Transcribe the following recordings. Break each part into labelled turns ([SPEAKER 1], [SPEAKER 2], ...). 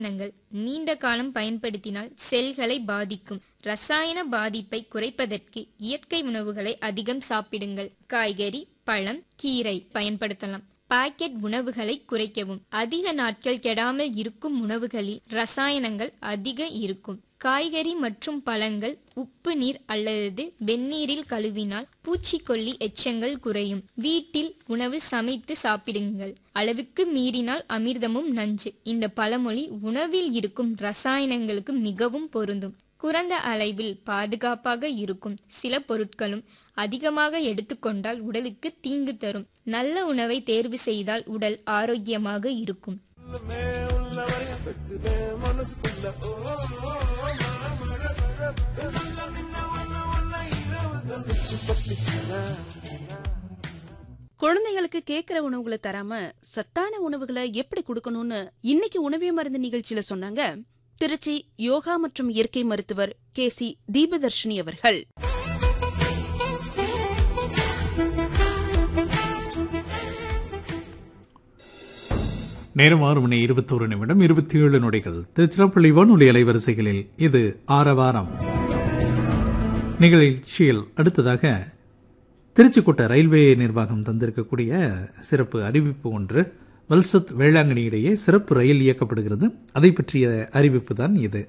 [SPEAKER 1] ரசாயனங்கள் நீண்ட காலம் பயன்படுத்தினால் செல்களை பாதிக்கும் ரசாயன பாதிப்பை குறைப்பதற்கு இயற்கை உணவுகளை அதிகம் சாப்பிடுங்கள் காய்கறி பழம் கீரை பயன்படுத்தலாம் பாக்கெட் உணவுகளை குறைக்கவும் அதிக நாட்கள் கெடாமல் இருக்கும் உணவுகளில் ரசாயனங்கள் அதிக இருக்கும் காய்கறி மற்றும் பழங்கள் உப்பு நீர் அல்லது வெந்நீரில் கழுவினால் பூச்சிக்கொல்லி எச்சங்கள் குறையும் வீட்டில் உணவு சமைத்து சாப்பிடுங்கள் அளவுக்கு மீறினால் அமிர்தமும் நஞ்சு இந்த பழமொழி உணவில் இருக்கும் ரசாயனங்களுக்கு மிகவும் பொருந்தும் குறைந்த அளவில் பாதுகாப்பாக இருக்கும் சில பொருட்களும் அதிகமாக எடுத்துக்கொண்டால் உடலுக்கு தீங்கு தரும் நல்ல உணவை தேர்வு செய்தால் உடல் ஆரோக்கியமாக இருக்கும்
[SPEAKER 2] உள்ளமே உள்ளவரை வெக்குதே மனசுக்குள்ள ஓ ஓ, ஓ, மாமழை வர. நல்ல நின்ன ஒன்ன ஒன்ன இரவுகள் வச்சு பத்திக்கிறா.
[SPEAKER 3] குழந்தைகளுக்கு கேக்குற உணவுகளை தராம சத்தான உணவுகளை எப்படி கொடுக்கணும்னு இன்னைக்கு உணவே மருந்து நிகழ்ச்சியில சொன்னாங்க திருச்சி யோகா மற்றும் இயற்கை மருத்துவர் கே சி தீபதர்ஷினி அவர்கள்
[SPEAKER 4] நேரம் ஆறு மணி இருபத்தோரு நிமிடம் இருபத்தி ஏழு நொடிகள் திருச்சிராப்பள்ளி வானொலி அலைவரிசைகளில் இது ஆரவாரம் நிகழ்ச்சியில் அடுத்ததாக திருச்சிக்கோட்டை ரயில்வே நிர்வாகம் தந்திருக்கக்கூடிய சிறப்பு அறிவிப்பு ஒன்று வல்சத் வேளாங்கண்ணி இடையே சிறப்பு ரயில் இயக்கப்படுகிறது அதை பற்றிய அறிவிப்பு தான் இது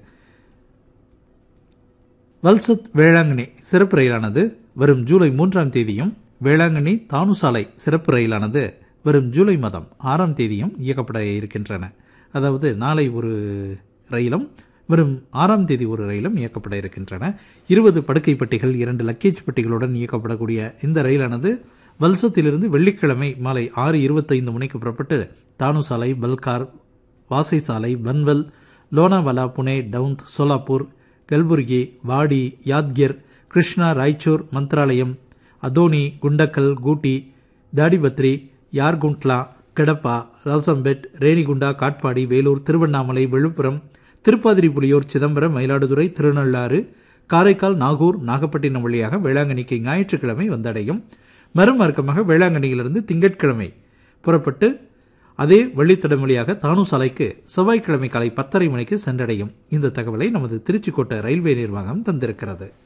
[SPEAKER 4] வல்சத் வேளாங்கண்ணி சிறப்பு ரயிலானது வரும் ஜூலை மூன்றாம் தேதியும் வேளாங்கண்ணி தானுசாலை சிறப்பு ரயிலானது வரும் ஜூலை மாதம் ஆறாம் தேதியும் இயக்கப்பட இருக்கின்றன அதாவது நாளை ஒரு ரயிலும் வரும் ஆறாம் தேதி ஒரு ரயிலும் இயக்கப்பட இருக்கின்றன இருபது படுக்கை பெட்டிகள் இரண்டு லக்கேஜ் பெட்டிகளுடன் இயக்கப்படக்கூடிய இந்த ரயிலானது வல்சத்திலிருந்து வெள்ளிக்கிழமை மாலை ஆறு இருபத்தைந்து மணிக்கு புறப்பட்டு தானுசாலை பல்கார் வாசை சாலை பன்வல் லோனாவாலா புனே டவுந்த் சோலாப்பூர் கல்புர்கி வாடி யாத்கிர் கிருஷ்ணா ராய்ச்சூர் மந்த்ராலயம் அதோனி குண்டக்கல் கூட்டி தாடிபத்ரி யார்குண்ட்லா கிடப்பா ராசம்பெட் ரேணிகுண்டா காட்பாடி வேலூர் திருவண்ணாமலை விழுப்புரம் திருப்பாதிரிப்புலியூர் சிதம்பரம் மயிலாடுதுறை திருநள்ளாறு காரைக்கால் நாகூர் நாகப்பட்டினம் வழியாக வேளாங்கண்ணிக்கு ஞாயிற்றுக்கிழமை வந்தடையும் மறுமார்க்கமாக வேளாங்கண்ணியிலிருந்து திங்கட்கிழமை புறப்பட்டு அதே வழித்தடம் வழியாக தானு சாலைக்கு செவ்வாய்க்கிழமை காலை பத்தரை மணிக்கு சென்றடையும் இந்த தகவலை நமது திருச்சிக்கோட்டை ரயில்வே நிர்வாகம் தந்திருக்கிறது